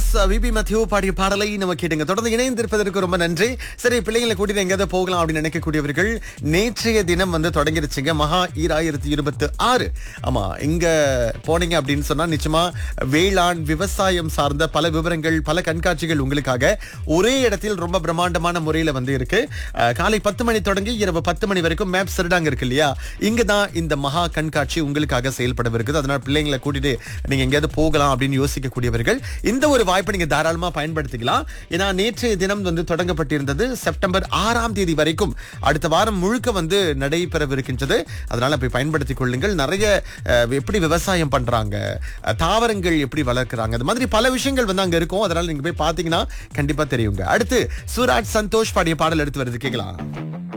S VP மத்தியோ பாடிய பாடலை நம்ம கேட்டுங்க தொடர்ந்து இணைந்திருப்பதற்கு ரொம்ப நன்றி சரி பிள்ளைங்களை கூட்டிட்டு எங்கேயாவது போகலாம் அப்படின்னு நினைக்கக்கூடியவர்கள் நேற்றைய தினம் வந்து தொடங்கிருச்சுங்க மகா ஈராயிரத்தி இருபத்தி ஆறு ஆமா இங்க போனீங்க அப்படின்னு சொன்னா நிச்சயமா வேளாண் விவசாயம் சார்ந்த பல விவரங்கள் பல கண்காட்சிகள் உங்களுக்காக ஒரே இடத்தில் ரொம்ப பிரம்மாண்டமான முறையில வந்து இருக்கு அஹ், காலை பத்து மணி தொடங்கி இரவு பத்து மணி வரைக்கும் மேப் சிறுடாங்க இருக்கு இல்லையா இங்க தான் இந்த மகா கண்காட்சி உங்களுக்காக செயல்படவிருக்குது அதனால பிள்ளைங்களை கூட்டிட்டு நீங்க எங்கேயாவது போகலாம் அப்படின்னு யோசிக்கக்கூடியவர்கள் இந்த ஒரு வாய்ப்பை நீங்க தாராளமா பயன்படுத்திக்கலாம் ஏன்னா நேற்றைய தினம் வந்து தொடங்கப்பட்டிருந்தது செப்டம்பர் ஆறாம் தேதி வரைக்கும் அடுத்த வாரம் முழுக்க வந்து நடைபெறவிருக்கின்றது அதனால போய் பயன்படுத்திக் கொள்ளுங்கள் நிறைய அஹ், எப்படி விவசாயம் பண்றாங்க அஹ், தாவரங்கள் எப்படி வளர்க்குறாங்க அது மாதிரி பல விஷயங்கள் வந்து அங்க இருக்கும் அதனால நீங்க போய் பாத்தீங்கன்னா கண்டிப்பா தெரியுங்க அடுத்து சூராஜ் சந்தோஷ் பாடிய பாடல் எடுத்து வருது கேட்கலாம்